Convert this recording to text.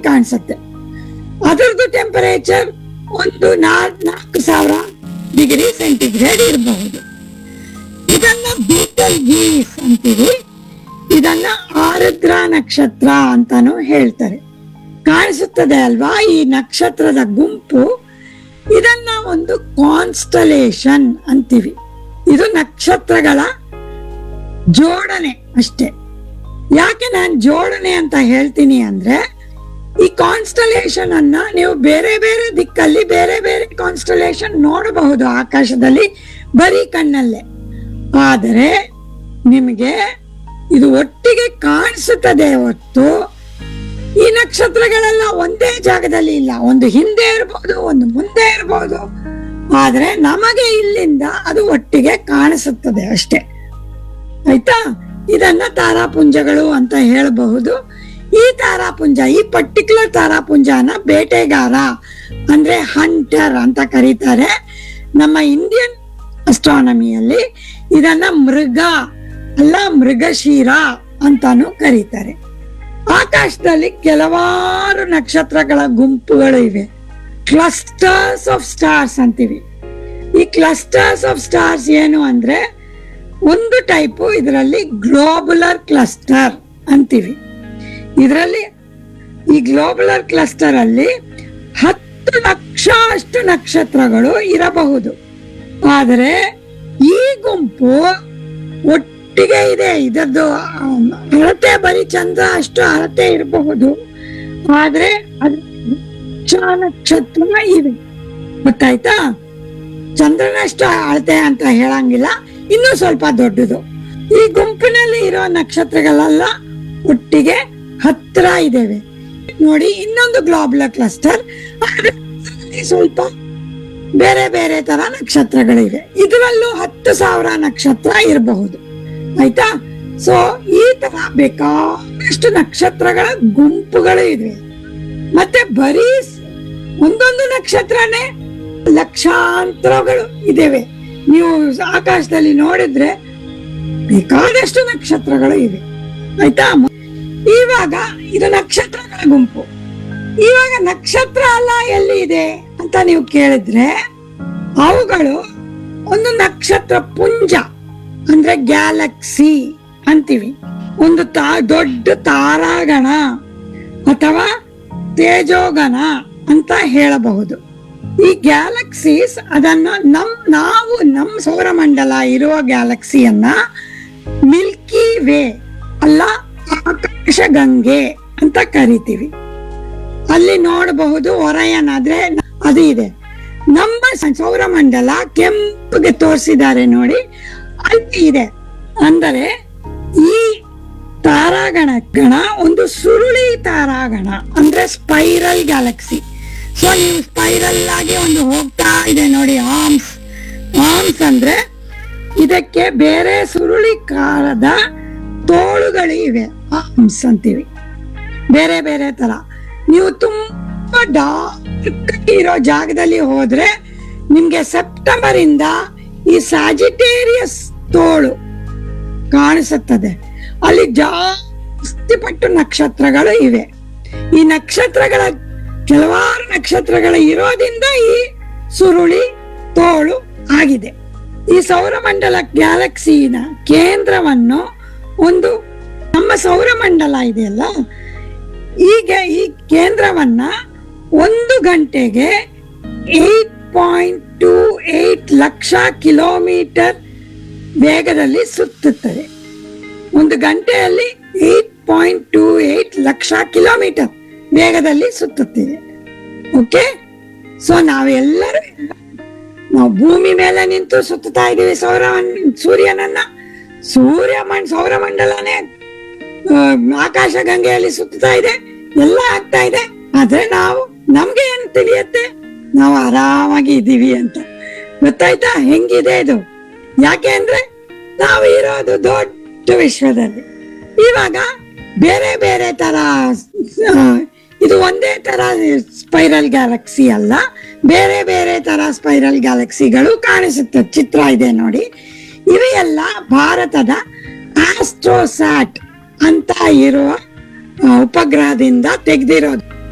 ಕಾಣಿಸುತ್ತೆ ಅದರದ್ದು ಟೆಂಪರೇಚರ್ ಒಂದು ನಾಲ್ ನಾಲ್ಕು ಸಾವಿರ ಡಿಗ್ರಿ ಸೆಂಟಿಗ್ರೇಡ್ ಇರಬಹುದು ಇದನ್ನ ಬೀಟಲ್ ವೀಸ್ ಅಂತೀವಿ ಇದನ್ನ ಆರುದ್ರ ನಕ್ಷತ್ರ ಅಂತಾನು ಹೇಳ್ತಾರೆ ಕಾಣಿಸುತ್ತದೆ ಅಲ್ವಾ ಈ ನಕ್ಷತ್ರದ ಗುಂಪು ಇದನ್ನ ಒಂದು ಕಾನ್ಸ್ಟಲೇಷನ್ ಅಂತೀವಿ ಇದು ನಕ್ಷತ್ರಗಳ ಜೋಡಣೆ ಅಷ್ಟೇ ಯಾಕೆ ನಾನು ಜೋಡಣೆ ಅಂತ ಹೇಳ್ತೀನಿ ಅಂದ್ರೆ ಈ ಕಾನ್ಸ್ಟಲೇಷನ್ ಅನ್ನ ನೀವು ಬೇರೆ ಬೇರೆ ದಿಕ್ಕಲ್ಲಿ ಬೇರೆ ಬೇರೆ ಕಾನ್ಸ್ಟಲೇಷನ್ ನೋಡಬಹುದು ಆಕಾಶದಲ್ಲಿ ಬರೀ ಕಣ್ಣಲ್ಲೇ ಆದರೆ ನಿಮಗೆ ಇದು ಒಟ್ಟಿಗೆ ಕಾಣಿಸುತ್ತದೆ ಹೊತ್ತು ಈ ನಕ್ಷತ್ರಗಳೆಲ್ಲ ಒಂದೇ ಜಾಗದಲ್ಲಿ ಇಲ್ಲ ಒಂದು ಹಿಂದೆ ಇರಬಹುದು ಒಂದು ಮುಂದೆ ಇರಬಹುದು ಆದ್ರೆ ನಮಗೆ ಇಲ್ಲಿಂದ ಅದು ಒಟ್ಟಿಗೆ ಕಾಣಿಸುತ್ತದೆ ಅಷ್ಟೇ ಆಯ್ತಾ ಇದನ್ನ ತಾರಾಪುಂಜಗಳು ಅಂತ ಹೇಳಬಹುದು ಈ ತಾರಾಪುಂಜ ಈ ಪರ್ಟಿಕ್ಯುಲರ್ ತಾರಾಪುಂಜನ ಬೇಟೆಗಾರ ಅಂದ್ರೆ ಹಂಟರ್ ಅಂತ ಕರೀತಾರೆ ನಮ್ಮ ಇಂಡಿಯನ್ ಅಸ್ಟ್ರಾನಮಿಯಲ್ಲಿ ಇದನ್ನ ಮೃಗ ಅಲ್ಲ ಮೃಗಶೀರ ಅಂತಾನು ಕರೀತಾರೆ ಆಕಾಶದಲ್ಲಿ ಕೆಲವಾರು ನಕ್ಷತ್ರಗಳ ಗುಂಪುಗಳು ಇವೆ ಕ್ಲಸ್ಟರ್ಸ್ ಆಫ್ ಸ್ಟಾರ್ಸ್ ಅಂತೀವಿ ಈ ಕ್ಲಸ್ಟರ್ಸ್ ಆಫ್ ಸ್ಟಾರ್ಸ್ ಏನು ಅಂದ್ರೆ ಒಂದು ಟೈಪು ಇದರಲ್ಲಿ ಗ್ಲೋಬುಲರ್ ಕ್ಲಸ್ಟರ್ ಅಂತೀವಿ ಇದರಲ್ಲಿ ಈ ಗ್ಲೋಬುಲರ್ ಕ್ಲಸ್ಟರ್ ಅಲ್ಲಿ ಹತ್ತು ಲಕ್ಷ ಅಷ್ಟು ನಕ್ಷತ್ರಗಳು ಇರಬಹುದು ಆದರೆ ಈ ಗುಂಪು ಒಟ್ಟಿಗೆ ಇದೆ ಇದರದ್ದು ಆಮ್, ಅಳತೆ ಬರೀ ಚಂದ್ರ ಅಷ್ಟು ಅಳತೆ ಇರಬಹುದು ಆದ್ರೆ ಅದು ಲಕ್ಷ ನಕ್ಷತ್ರ ಇವೆ ಗೊತ್ತಾಯ್ತಾ ಚಂದ್ರನಷ್ಟು ಅಳತೆ ಅಂತ ಹೇಳಂಗಿಲ್ಲ ಇನ್ನೂ ಸ್ವಲ್ಪ ದೊಡ್ಡದು ಈ ಗುಂಪಿನಲ್ಲಿ ಇರೋ ನಕ್ಷತ್ರಗಳೆಲ್ಲ ಒಟ್ಟಿಗೆ ಹತ್ರ ಇದ್ದೇವೆ ನೋಡಿ ಇನ್ನೊಂದು ಗ್ಲೋಬುಲರ್ ಕ್ಲಸ್ಟರ್ ಸ್ವಲ್ಪ ಬೇರೆ ಬೇರೆ ತರ ನಕ್ಷತ್ರಗಳಿವೆ ಇದರಲ್ಲೂ ಹತ್ತು ಸಾವಿರ ನಕ್ಷತ್ರ ಇರಬಹುದು ಆಯ್ತಾ ಸೊ ಈ ತರ ಬೇಕಾದಷ್ಟು ನಕ್ಷತ್ರಗಳ ಗುಂಪುಗಳು ಇವೆ ಮತ್ತೆ ಬರೀ ಸ್- ಒಂದೊಂದು ನಕ್ಷತ್ರನೇ ಲಕ್ಷಾಂತರಗಳು ಇದಾವೆ ನೀವು ಆಕಾಶದಲ್ಲಿ ನೋಡಿದ್ರೆ ಬೇಕಾದಷ್ಟು ನಕ್ಷತ್ರಗಳು ಇವೆ ಆಯ್ತಾ ಮ- ಇವಾಗ ಇದು ನಕ್ಷತ್ರಗಳ ಗುಂಪು ಇವಾಗ ನಕ್ಷತ್ರ ಅಲ್ಲ ಎಲ್ಲಿ ಇದೆ ಅಂತ ನೀವು ಕೇಳಿದ್ರೆ ಅವುಗಳು ಒಂದು ನಕ್ಷತ್ರ ಪುಂಜ ಅಂದ್ರೆ ಗ್ಯಾಲಕ್ಸಿ ಅಂತೀವಿ ಒಂದು ತಾ ದೊಡ್ಡ ತಾರಾಗಣ ಅಥವಾ ತೇಜೋಗಣ ಅಂತ ಹೇಳಬಹುದು ಈ ಗ್ಯಾಲಕ್ಸೀಸ್ ಅದನ್ನ ನಮ್ ನಾವು ನಮ್ ಸೌರಮಂಡಲ ಇರುವ ಗ್ಯಾಲಕ್ಸಿಯನ್ನ ಮಿಲ್ಕಿ ವೇ ಅಲ್ಲ ಆಕಾಶ ಗಂಗೆ ಅಂತ ಕರಿತೀವಿ ಅಲ್ಲಿ ನೋಡಬಹುದು ಒರಯನ್ ಆದ್ರೆ ಅದು ಇದೆ ನಮ್ಮ ಸ- ಸೌರಮಂಡಲ ಕೆಂಪಗೆ ತೋರಿಸಿದ್ದಾರೆ ನೋಡಿ ಅಲ್ಲಿ ಇದೆ ಅಂದರೆ ಈ ತಾರಾಗಣ ಗಣ ಒಂದು ಸುರುಳಿ ತಾರಾಗಣ ಅಂದ್ರೆ ಸ್ಪೈರಲ್ ಗ್ಯಾಲಕ್ಸಿ ಸೊ ನೀವು ಸ್ಪೈರಲ್ ಆಗಿ ಒಂದು ಹೋಗ್ತಾ ಇದೆ ನೋಡಿ ಆರ್ಮ್ಸ್ ಆರ್ಮ್ಸ್ ಅಂದ್ರೆ ಇದಕ್ಕೆ ಬೇರೆ ಸುರುಳಿಕಾರದ ತೋಳುಗಳು ಇವೆ ಆರ್ಮ್ಸ್ ಅಂತೀವಿ ಬೇರೆ ಬೇರೆ ತರ ನೀವು ತುಂಬಾ ಡಾರ್ಕ್ ಇರೋ ಜಾಗದಲ್ಲಿ ಹೋದ್ರೆ ನಿಮ್ಗೆ ಸೆಪ್ಟೆಂಬರ್ ಇಂದ ಈ ಸ್ಯಾಜಿಟೇರಿಯಸ್ ತೋಳು ಕಾಣಿಸುತ್ತದೆ ಅಲ್ಲಿ ಜಾಸ್ತಿ ಪಟ್ಟು ನಕ್ಷತ್ರಗಳು ಇವೆ ಈ ನಕ್ಷತ್ರಗಳ ಕೆಲವಾರು ನಕ್ಷತ್ರಗಳು ಇರೋದ್ರಿಂದ ಈ ಸುರುಳಿ ತೋಳು ಆಗಿದೆ ಈ ಸೌರಮಂಡಲ ಗ್ಯಾಲಕ್ಸಿನ ಕೇಂದ್ರವನ್ನು ಒಂದು ನಮ್ಮ ಸೌರಮಂಡಲ ಇದೆಯಲ್ಲ ಈಗ ಈ ಕೇಂದ್ರವನ್ನ ಒಂದು ಗಂಟೆಗೆ eight point two eight lakh kilometre ವೇಗದಲ್ಲಿ ಸುತ್ತುತ್ತದೆ ಒಂದು ಗಂಟೆಯಲ್ಲಿ eight point two eight lakh kilometre ವೇಗದಲ್ಲಿ ಸುತ್ತುತ್ತಿದೆ ಓಕೆ ಸೊ ನಾವೆಲ್ಲರೂ ನಾವು ಭೂಮಿ ಮೇಲೆ ನಿಂತು ಸುತ್ತುತ್ತಾ ಇದೀವಿ ಸೌರ ಸೂರ್ಯನನ್ನ ಸೂರ್ಯ ಮಣ್ ಸೌರಮಂಡಲನೇ ಆ, ಆಕಾಶ ಗಂಗೆಯಲ್ಲಿ ಸುತ್ತುತ್ತಾ ಇದೆ ಎಲ್ಲ ಆಗ್ತಾ ಇದೆ ಆದ್ರೆ ನಾವು ನಮ್ಗೆ ಏನ್ ತಿಳಿಯುತ್ತೆ ನಾವು ಆರಾಮಾಗಿ ಇದ್ದೀವಿ ಅಂತ ಗೊತ್ತಾಯ್ತಾ ಹೆಂಗಿದೆ ಇದು ಯಾಕೆ ಅಂದ್ರೆ ನಾವು ಇರೋದು ದೊಡ್ಡ ವಿಶ್ವದಲ್ಲಿ ಇವಾಗ ಬೇರೆ ಬೇರೆ ತರ ಆ, ಇದು ಒಂದೇ ತರ ಸ್ಪೈರಲ್ ಗ್ಯಾಲಕ್ಸಿ ಅಲ್ಲ ಬೇರೆ ಬೇರೆ ತರ ಸ್ಪೈರಲ್ ಗ್ಯಾಲಕ್ಸಿಗಳು ಕಾಣಿಸುತ್ತೆ ಚಿತ್ರ ಇದೆ ನೋಡಿ ಇವೆಲ್ಲ ಭಾರತದ ಆಸ್ಟ್ರೋಸ್ಯಾಟ್ ಅಂತ ಇರುವ ಆ, ಉಪಗ್ರಹದಿಂದ ತೆಗೆದಿರೋದು